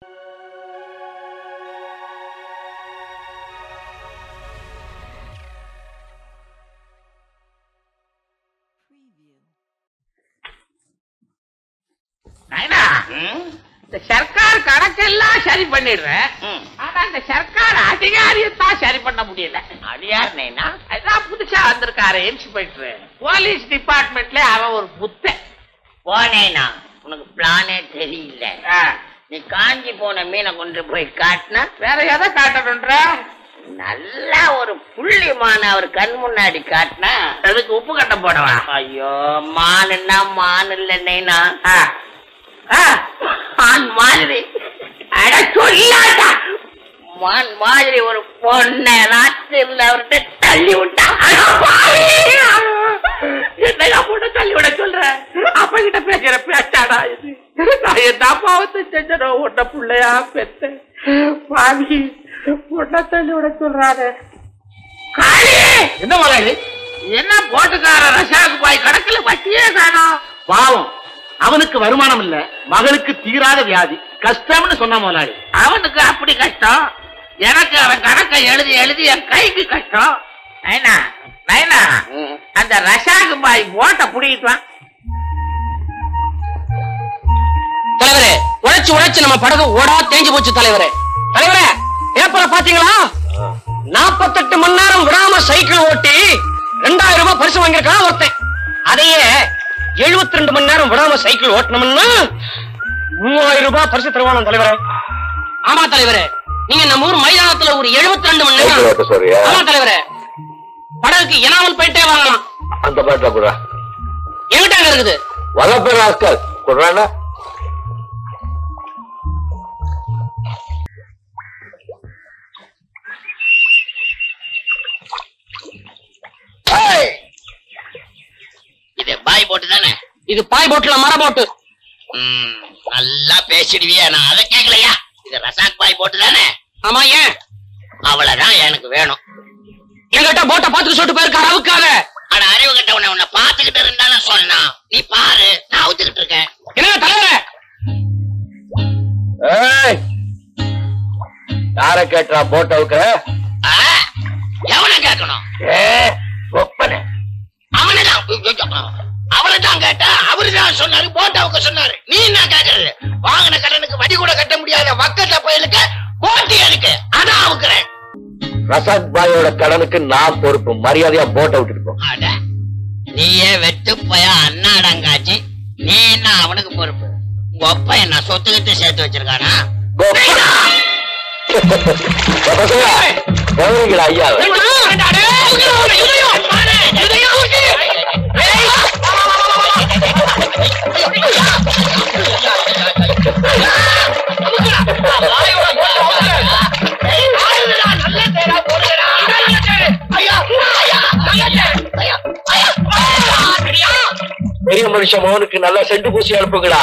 நாயனா இந்த சர்க்கார் கணக்கெல்லாம் சரி பண்ணிடுறேன் ஆனா இந்த சர்க்கார் அதிகாரியத்தான் சரி பண்ண முடியல அடியார் நைனா அதான் புதுசா வந்திருக்காரு இன்ஸ்பெக்டர் போலீஸ் டிபார்ட்மெண்ட்ல அவன் ஒரு புத்த போனேனா உனக்கு பிளானே தெரியல ஆ, நீ காஞ்சி போன மீனை கொண்டு போய் காட்டினா வேற எதை காட்டணுன்ற நல்லா ஒரு புள்ளிமான அவர் கண் முன்னாடி காட்டினா அதுக்கு உப்பு கட்ட போடவா ஐயோ மானுன்னா மான் இல்ல நைனா ஆ, ஆ, மான் மாதிரி அட சொல்லாதா மான் மாதிரி ஒரு பொண்ணை ராத்திரில அவர்கிட்ட தள்ளி விட்டா என்னையா போட்டு தள்ளி விட சொல்ற அப்ப கிட்ட பேசுற பேச்சாடா இது நான் என்ன பாவத்தை செஞ்சனோ உன்ன புள்ளையா பெத்த பாவி உன்ன தள்ளி விட சொல்றாரு காளி என்ன முதலாளி என்ன போட்டுக்கார ரசாக்கு பாய் கணக்குல வட்டியே காணோம் பாவம் அவனுக்கு வருமானம் இல்ல மகளுக்கு தீராத வியாதி கஷ்டம்னு சொன்ன முதலாளி அவனுக்கு அப்படி கஷ்டம் எனக்கு அவன் கணக்கை எழுதி எழுதி என் கைக்கு கஷ்டம் நைனா நைனா அந்த ரசாக்கு பாய் போட்ட புடிக்கிட்டு வா தலைவரே உழைச்சு உழைச்சு நம்ம படகு ஓடா தேஞ்சு போச்சு தலைவரே தலைவரே பேப்பரை பாத்தீங்களா நாற்பத்தெட்டு மணி நேரம் விடாம சைக்கிள் ஓட்டி ரெண்டாயிரம் ரூபாய் பரிசு வாங்கியிருக்கான் ஒருத்தன் அதையே 72 ரெண்டு மணி நேரம் விடாம சைக்கிள் ஓட்டணும்னு மூவாயிரம் ரூபாய் பரிசு தருவானாம் தலைவரே ஆமா தலைவரே நீங்க நம்ம ஊர் மைதானத்துல ஒரு 72 ரெண்டு மணி நேரம் சொல்றியா ஆமா தலைவரே படகுக்கு எனாமல் போயிட்டே வாங்கலாம் அந்த பாட்டுல கூட எங்கிட்ட அங்க இருக்குது வளப்பெற ஆஸ்கர் குடுறானா இது பாய் போட்டு தானே இது பாய் போட்டுல மர போட்டு ம், நல்லா பேசிடுவியா நான் அதை கேட்கலையா இது ரசாக் பாய் போட்டு தானே ஆமா ஏன் அவ்வளவுதான் எனக்கு வேணும் என்கிட்ட போட்டை பார்த்துட்டு சொல்லிட்டு போயிருக்காரு அவுக்காத ஆனா அறிவு கட்டவன உன்னை பாத்துக்கிட்டு இருந்தாலும் சொன்னான் நீ பாரு நான் அவுத்துக்கிட்டு இருக்கேன் என்ன தலைவரே ஏய் யார கேட்டா போட்டோ வைக்கிற ஆ, எவனை கேட்கணும் ஏ ஒப்பனை அவனைதான் அவனைதான் கேட்டா அவருதான் சொன்னாரு போட்டாவுக்கு சொன்னாரு நீ என்ன கேட்கறது வாங்கின கடனுக்கு வட்டி கூட கட்ட முடியாத வக்கத்த பயலுக்கு போட்டி இருக்கு அதான் அவுக்குறேன் ரசாக் பாயோட கடனுக்கு நான் பொறுப்பு மரியாதையா போட்டோ விட்டுட்டு போ அட நீயே வெட்டு போய அண்ணாடங்காச்சி நீ என்ன அவனுக்கு பொறுப்பு உங்க அப்பா என்ன சொத்துக்கிட்டு சேர்த்து வச்சிருக்கானா கவனிங்களா ஐயா பெரிய மனுஷன் மோனுக்கு நல்லா செண்டு பூசி அனுப்புங்களா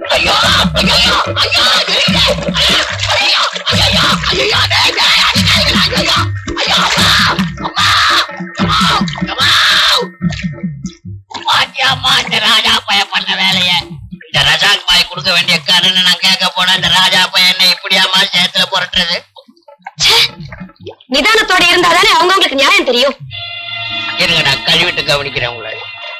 பாத்தியாம்மா இந்த ராஜா பைய பண்ண வேலைய இந்த ரஜாக் பாய் கொடுக்க வேண்டிய கடனை நான் கேட்க போனா இந்த ராஜா பையன் என்ன இப்படியாம்மா சேத்துல புரட்டுறது நிதானத்தோட இருந்தாதானே அவங்கவங்களுக்கு நியாயம் தெரியும் இருங்க நான் கழுவிட்டு கவனிக்கிறேன் உங்களை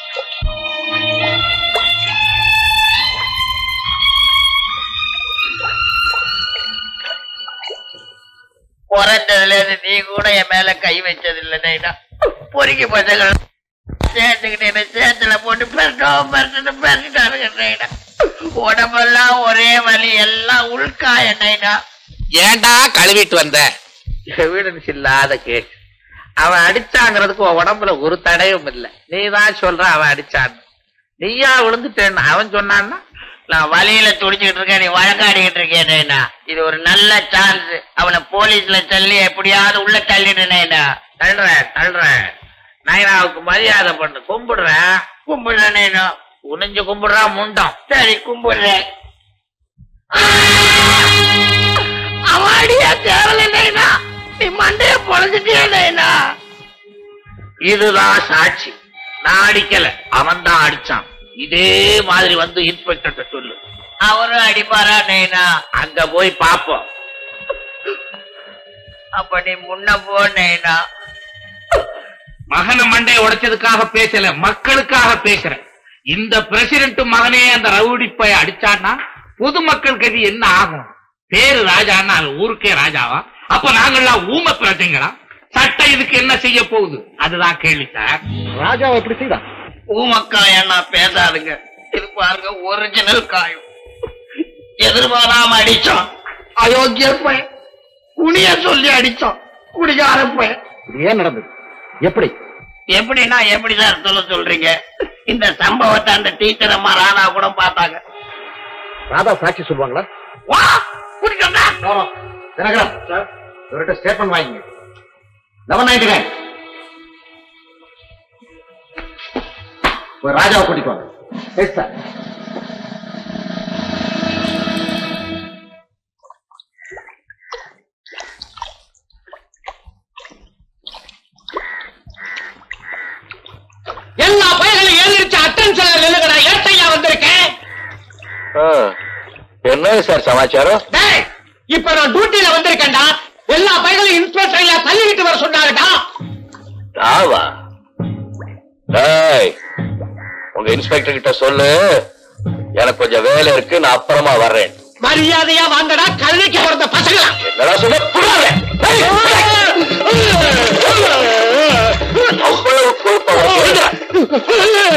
பிறந்ததுல இருந்து நீ கூட என் மேல கை வச்சது இல்லைன்னா பொறுக்கி பசங்கள் சேர்த்துக்கிட்டு என்ன சேத்துல போட்டு பெரட்டும் பெரட்டு பெரட்டாருங்க நைனா உடம்பெல்லாம் ஒரே வலி எல்லாம் உள்கா என்னைனா ஏன்டா கழுவிட்டு வந்த எவிடன்ஸ் இல்லாத கேஸ் அவன் அடிச்சாங்கிறதுக்கு உன் உடம்புல ஒரு தடையும் இல்ல நீ தான் சொல்ற அவன் அடிச்சான் நீயா விழுந்துட்டேன்னு அவன் சொன்னான்னா நான் வழியில துடிச்சுக்கிட்டு இருக்கேன் நீ வழக்காடிக்கிட்டு இருக்கேன் இது ஒரு நல்ல சான்ஸ் அவனை போலீஸ்ல தள்ளி எப்படியாவது உள்ள தள்ளிடுனேடா தள்ளுறேன் தள்ளுறேன் நயனாவுக்கு மரியாதை பண்ணு கும்பிடுறேன் கும்பிடுறேனேனோ குனிஞ்சு கும்பிடுறான் முண்டம் சரி கும்பிடுறேன் அவடியா தேவலைனா நீ மண்டைய பொழைச்சிட்டேனா இதுதான் சாட்சி நான் அடிக்கல அவன் தான் அடிச்சான் இதே மாதிரி வந்து இன்ஸ்பெக்டர் சொல்லு அவரும் அடிப்பாரா நைனா அங்க போய் பாப்போம் அப்ப நீ முன்ன போ நைனா மகன மண்டைய உடைச்சதுக்காக பேசல மக்களுக்காக பேசுறேன் இந்த பிரசிடண்ட் மகனே அந்த ரவுடி பைய அடிச்சான்னா பொதுமக்கள் கதி என்ன ஆகும் பேரு ராஜான்னா அது ஊருக்கே ராஜாவா அப்ப நாங்கெல்லாம் ஊம பிரஜைங்களா சட்டம் இதுக்கு என்ன செய்ய போகுது அதுதான் கேள்வி சார் ராஜாவை எப்படி செய்தான் ஊமக்காயன்னா பேசாதுங்க இது பாருங்க ஒரிஜினல் காயம் எதிர்பாராம அடிச்சோம் அயோக்கிய பையன் குனிய சொல்லி அடிச்சோம் குடிகார பையன் இது ஏன் நடந்தது எப்படி எப்படின்னா எப்படி சார் சொல்ல சொல்றீங்க இந்த சம்பவத்தை அந்த டீச்சர் அம்மா ராணா கூட பார்த்தாங்க ராதா சாட்சி சொல்லுவாங்களா வா குடிக்கண்டா தினகரன் சார் இவர்கிட்ட ஸ்டேட்மெண்ட் வாங்கிங்க லெவன் நைன்டி நைன் ராஜாவை கூட்டிட்டு வாங்க எஸ் சார் எல்லா பையன்களும் எழுந்திருச்சு அட்டென்ஷன்ல நில்லுங்கடா ஏட்டையா வந்திருக்கேன் என்ன சார் சமாச்சாரம் டேய் இப்ப நான் டியூட்டில வந்திருக்கேன்டா எல்லா பையன்களும் இன்ஸ்பெக்டர்ல தள்ளிக்கிட்டு வர சொன்னாங்கடா ஆவா டேய் உங்க இன்ஸ்பெக்டர் கிட்ட சொல்லு எனக்கு கொஞ்சம் வேலை இருக்கு நான் அப்புறமா வர்றேன் மரியாதையா வாங்கடா கல்விக்கு பிறந்த பசங்களா என்னடா சொல்ல புடாதே. டேய், அவ்வளவு கொழுப்பா உனக்கு இருக்குடா.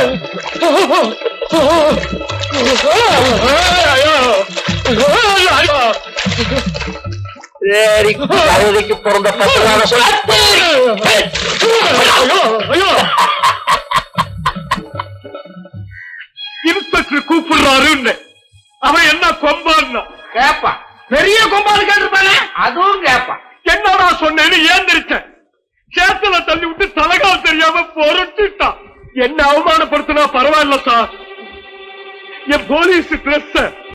சரி கழுதைக்கு பிறந்த பசங்களான சொல்ல இன்ஸ்பெக்டர் கூப்பிடுறாருன்னு அவன் என்ன கொம்பான்னா கேப்பா பெரிய கொம்பாடு கேட்டிருப்பானே அதுவும் கேப்பா என்னடா சொன்னேன்னு ஏந்திரிச்சேன் சேத்துல தள்ளி விட்டு தலகால் தெரியாம பொருட்டுட்டான் என்ன அவமானப்படுத்தினா பரவாயில்ல சார் என் போலீஸ் ட்ரெஸ்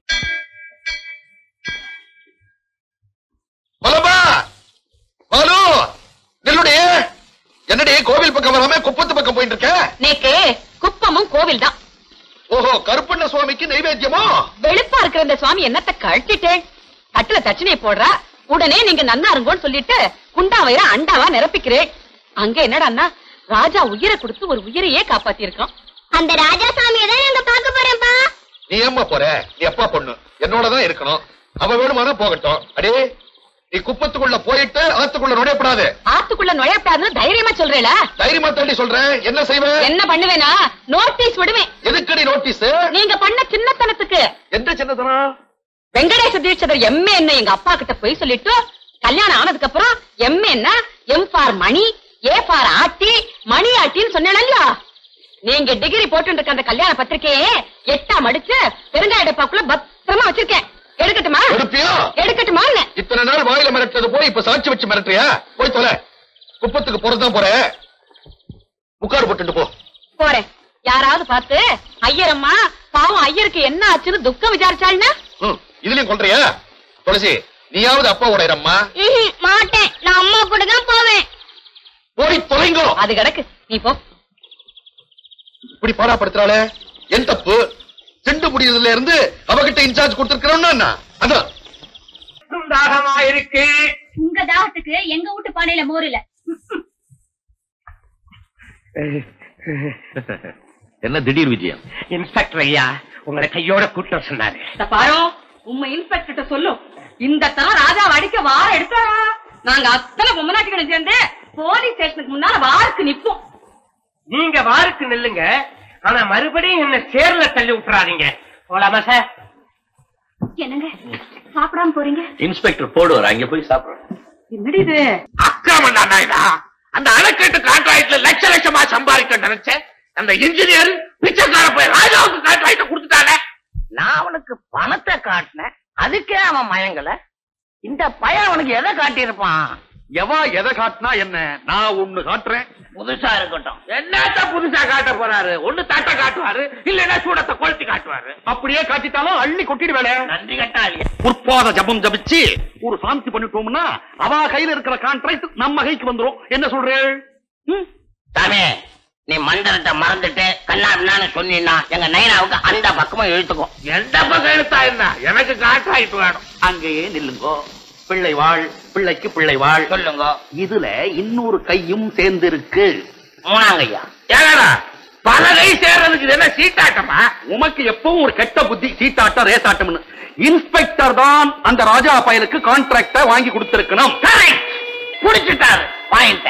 பலமா பாலு நில்லுடைய என்னடி கோவில் பக்கம் வராம குப்பத்து பக்கம் போயிட்டு இருக்க நேக்கு குப்பமும் கோவில் தான் ஓஹோ கருப்பண்ண சுவாமிக்கு நைவேத்தியமோ வெளுப்பா இருக்கிற இந்த சுவாமி என்னத்த கழட்டிட்டேன் தட்டுல தட்சணையை போடுறா உடனே நீங்க நன்னா இருங்கோன்னு சொல்லிட்டு குண்டா வயிற அண்டாவா நிரப்பிக்கிறேன் அங்க என்னடான்னா ராஜா உயிரை கொடுத்து ஒரு உயிரையே காப்பாத்தி இருக்கோம் அந்த ராஜா சாமியை தான் நாங்க பார்க்க போறோம்ப்பா நீ ஏம்மா போற நீ அப்பா பொண்ணு என்னோட தான் இருக்கணும் அவ வேணுமானா போகட்டும் அடே நீ குப்பத்துக்குள்ள போயிட்டு ஆத்துக்குள்ள நுழையப்படாது ஆத்துக்குள்ள நுழையப்படாதுன்னு தைரியமா சொல்றேல தைரியமா தாண்டி சொல்றேன் என்ன செய்வேன் என்ன பண்ணுவேனா நோட்டீஸ் விடுவேன் எதுக்கடி நோட்டீஸ் நீங்க பண்ண சின்னத்தனத்துக்கு எந்த சின்னதனம் வெங்கடேச தீட்சிதர் எம்ஏ என்ன எங்க அப்பா கிட்ட போய் சொல்லிட்டு கல்யாணம் ஆனதுக்கு அப்புறம் எம்ஏ என்ன M for money A for ஆட்டி மணி ஆட்டின்னு சொன்னேன்ல நீங்க டிகிரி போட்டு இருக்க அந்த கல்யாண பத்திரிக்கையே எட்டா மடிச்சு பெருங்காய டப்பாக்குள்ள பத்திரமா வச்சிருக்கேன் எடுக்கட்டுமா எடுப்பியா எடுக்கட்டுமா இத்தனை நாள் வாயில மிரட்டது போய் இப்ப சாட்சி வச்சு மிரட்டுறியா போய் தொலை குப்பத்துக்கு போறதுதான் போற முக்காடு போட்டுட்டு போ போறேன் யாராவது பார்த்து ஐயரம்மா பாவம் ஐயருக்கு என்ன ஆச்சுன்னு துக்கம் விசாரிச்சாள்னா ம், இதுலயும் கொல்றியா துளசி நீயாவது அப்பாவோட இரம்மா மாட்டேன் நான் அம்மா கூட தான் போவேன் போய் தொலைங்கோ அது கிடக்கு நீ போ இப்படி பாடாப்படுத்துறாளே என் தப்பு திண்டு முடியறதுல இருந்து அவகிட்ட இன்சார்ஜ் கொடுத்திருக்கிறோம்னா அதான் தாகமா இருக்கு உங்க தாகத்துக்கு எங்க வீட்டு பானையில மோர் இல்ல என்ன திடீர் விஜயம் இன்ஸ்பெக்டர் ஐயா உங்களை கையோட கூட்டம் சொன்னாரு இந்த பாரோ உண்மை இன்ஸ்பெக்டர் சொல்லும் இந்த தரம் ராஜா அடிக்க வார எடுத்தாரா நாங்க அத்தனை பொம்மநாட்டிகளும் சேர்ந்து போலீஸ் ஸ்டேஷனுக்கு முன்னால வாருக்கு நிப்போம் நீங்க வாருக்கு நில்லுங்க ஆனா மறுபடியும் என்ன சேர்ல தள்ளி விட்டுறாதீங்க போலாமா சார் என்னங்க சாப்பிடாம போறீங்க இன்ஸ்பெக்டர் போடுவார் அங்க போய் சாப்பிடுறேன் என்னடி இது அக்கிரமம் தானா இதா அந்த அணைக்கட்டு கான்ட்ராக்ட்ல லட்ச லட்சமா சம்பாதிக்க நினைச்சேன் அந்த இன்ஜினியர் பிச்சைக்கார போய் ராஜாவுக்கு கான்ட்ராக்ட் கொடுத்துட்டானே நான் அவனுக்கு பணத்தை காட்டினேன் அதுக்கே அவன் மயங்கல இந்த பையன் அவனுக்கு எதை காட்டியிருப்பான் எவா எதை காட்டினா என்ன நான் ஒண்ணு காட்டுறேன் புதுசா இருக்கட்டும் என்னத்த புதுசா காட்ட போறாரு ஒண்ணு தட்டை காட்டுவாரு இல்லைன்னா சூடத்தை கொளுத்தி காட்டுவாரு அப்படியே காட்டிட்டாலும் அள்ளி கொட்டிடுவேல நன்றி கட்டாளி உற்பாத ஜபம் ஜபிச்சு ஒரு சாந்தி பண்ணிட்டோம்னா அவ கையில இருக்கிற கான்ட்ராக்ட் நம்ம கைக்கு வந்துரும் என்ன சொல்றேன் சாமி நீ மந்திரத்தை மறந்துட்டு கண்ணாபின்னு சொன்னீன்னா எங்க நைனாவுக்கு அந்த பக்கமும் இழுத்துக்கும் எந்த பக்கம் எழுத்தா என்ன எனக்கு காட்டாயிட்டு வேணும் அங்கேயே நில்லுங்கோ பிள்ளை வாழ் பிள்ளைக்கு பிள்ளை வாழ் சொல்லுங்க இதுல இன்னொரு கையும் சேர்ந்திருக்கு மூணாங்கய்யா ஏடா பல கை சேர்றதுக்கு இது என்ன சீட்டாட்டமா உமக்கு எப்பவும் ஒரு கெட்ட புத்தி சீட்டாட்டம் ரேசாட்டம்னு இன்ஸ்பெக்டர் தான் அந்த ராஜா பயலுக்கு கான்ட்ராக்ட வாங்கி கொடுத்திருக்கணும் புடிச்சிட்டாரு பாயிண்ட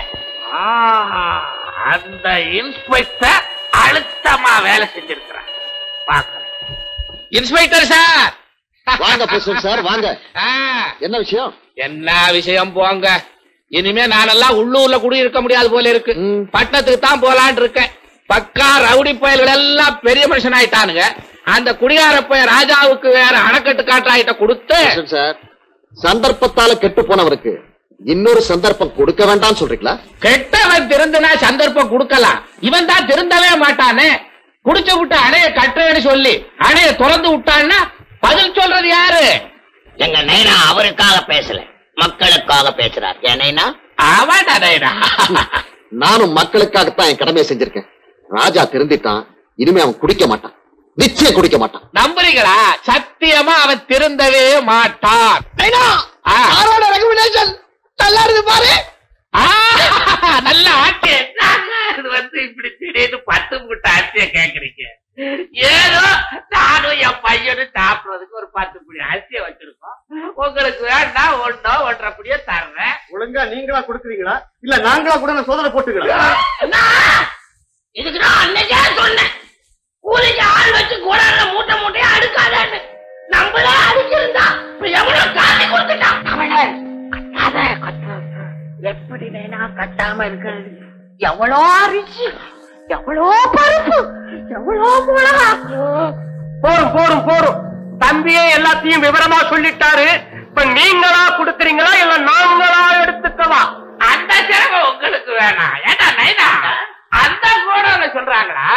அந்த இன்ஸ்பெக்டர் அழுத்தமா வேலை செஞ்சிருக்கிறார் பாக்குறேன் இன்ஸ்பெக்டர் சார் வாங்க பிரசிடன்ட் சார் வாங்க ஆ, என்ன விஷயம் என்ன விஷயம் போங்க இனிமே நானெல்லாம் உள்ளூர்ல குடியிருக்க முடியாது போல இருக்கு ம். பட்டணத்துக்கு தான் போலான்னு இருக்கேன் பக்கா ரவுடி பயல்கள் எல்லாம் பெரிய மனுஷன் ஆயிட்டானுங்க அந்த குடியார பைய ராஜாவுக்கு வேற அணைக்கட்டு காற்றாயிட்ட கொடுத்து பிரசிடன்ட் சார் சந்தர்ப்பத்தால கெட்டு போனவருக்கு இன்னொரு சந்தர்ப்பம் கொடுக்க வேண்டாம்னு சொல்றீங்களா கெட்டவன் திருந்தினா சந்தர்ப்பம் கொடுக்கலாம் இவன் தான் திருந்தவே மாட்டானே குடிச்சு விட்டு அணைய கட்டுறேன்னு சொல்லி அணைய திறந்து விட்டான்னா பதில் சொல்றது யாரு எங்க நைனா அவருக்காக பேசல மக்களுக்காக பேசுறார் என் நைனா அவன் அடையடா நானும் மக்களுக்காகத்தான் என் கடமையை செஞ்சிருக்கேன் ராஜா திருந்திட்டான் இனிமே அவன் குடிக்க மாட்டான் நிச்சயம் குடிக்க மாட்டான் நம்புறீங்களா சத்தியமா அவன் திருந்தவே மாட்டான் ஆ. நல்லா இருக்கு பாரு ஆ, நல்ல ஆட்டு என்னங்க இது வந்து இப்படி திடீர்னு பத்து மூட்டை அரிசியை கேக்குறீங்க ஏதோ நானும் என் பையனும் சாப்பிடுறதுக்கு ஒரு பத்து புடி அரிசியை வச்சிருக்கோம் உங்களுக்கு வேணா ஒன்னோ ஒன்றரை புடியோ தர்றேன் ஒழுங்கா நீங்களா கொடுக்குறீங்களா இல்ல நாங்களா கூட நான் சோதனை போட்டுக்கலாம் இதுக்கு நான் அன்னைக்கே சொன்னேன் கூலிக்கு ஆள் வச்சு கூடாத மூட்டை மூட்டையா அடுக்காதான்னு நம்மளே அடிச்சிருந்தா இப்ப எவ்வளவு காசு கொடுத்துட்டான் அவனை கட்டாத கட்டாத எப்படி வேணா கட்டாம இருக்கிறது எவ்வளோ அரிசி எவ்வளோ பருப்பு எவ்வளோ மிளகா போரும் போரும் போரும் தம்பியே எல்லாத்தையும் விவரமா சொல்லிட்டாரு இப்ப நீங்களா கொடுக்குறீங்களா இல்ல நாங்களா எடுத்துக்கவா அந்த சிறப்பு உங்களுக்கு வேணாம் ஏடா நைனா அந்த கூட சொல்றாங்களா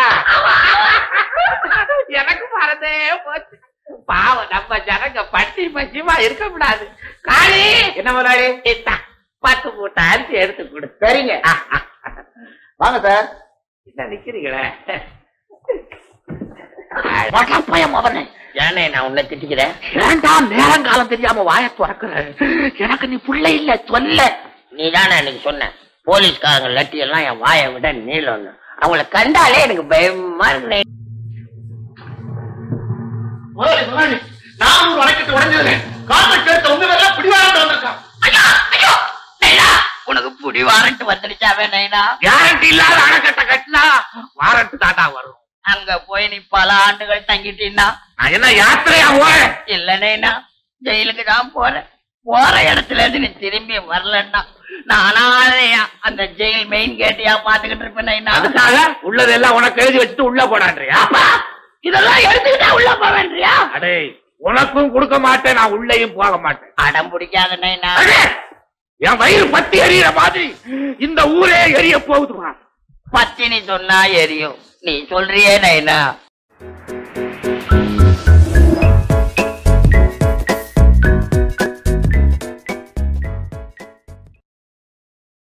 எனக்கு மறந்தே போச்சு பாவம் நம்ம ஜனங்க பட்டி பச்சிமா இருக்க கூடாது காளி என்ன முதலாளி இந்தா, பத்து மூட்டை அரிசி எடுத்து கொடு சரிங்க வாங்க சார் என்ன நிக்கிறீங்களே பயம் அவனே ஏனே நான் உன்னை திட்டிக்கிறேன் ஏண்டா நேரங்காலம் தெரியாம வாய துறக்குற எனக்கு நீ புள்ள இல்ல சொல்ல நீ தானே எனக்கு சொன்ன போலீஸ்காரங்க லட்டி எல்லாம் என் வாயை விட நீளம்னு அவங்கள கண்டாலே எனக்கு பயமா இருக்கு முதலாளி முதலாளி நான் ஒரு வழக்கத்தை உடஞ்சது காரணம் கேட்ட உங்க வேலை பிடிவாரம் வந்திருக்கான் ஐயோ ஐயோ நைனா உனக்கு புடி வாரண்ட் வந்துடுச்சாவே நைனா கேரண்டி இல்லாத அணைக்கட்டை கட்டினா வாரண்ட் தாண்டா வரும் அங்க போய் நீ பல ஆண்டுகள் தங்கிட்டீன்னா நான் என்ன யாத்திரையா போறேன் இல்ல நைனா ஜெயிலுக்கு தான் போறேன் போற இடத்துல இருந்து நீ திரும்பி வரலன்னா நானாதையா அந்த ஜெயில் மெயின் கேட்டியா பாத்துக்கிட்டு இருப்பேன் நைனா அதுக்காக உள்ளதெல்லாம் உனக்கு எழுதி வச்சுட்டு உள்ள போடான்றியா இதெல்லாம் எடுத்துக்கிட்டா உள்ள போவேன்றியா அடே உனக்கும் கொடுக்க மாட்டேன் நான் உள்ளேயும் போக மாட்டேன் அடம் பிடிக்காத நைனா அடே, என் வயிறு பத்தி எரியிற மாதிரி இந்த ஊரே எரிய போகுதுமா பத்தினி சொன்னா எரியும் நீ சொல்றியே நைனா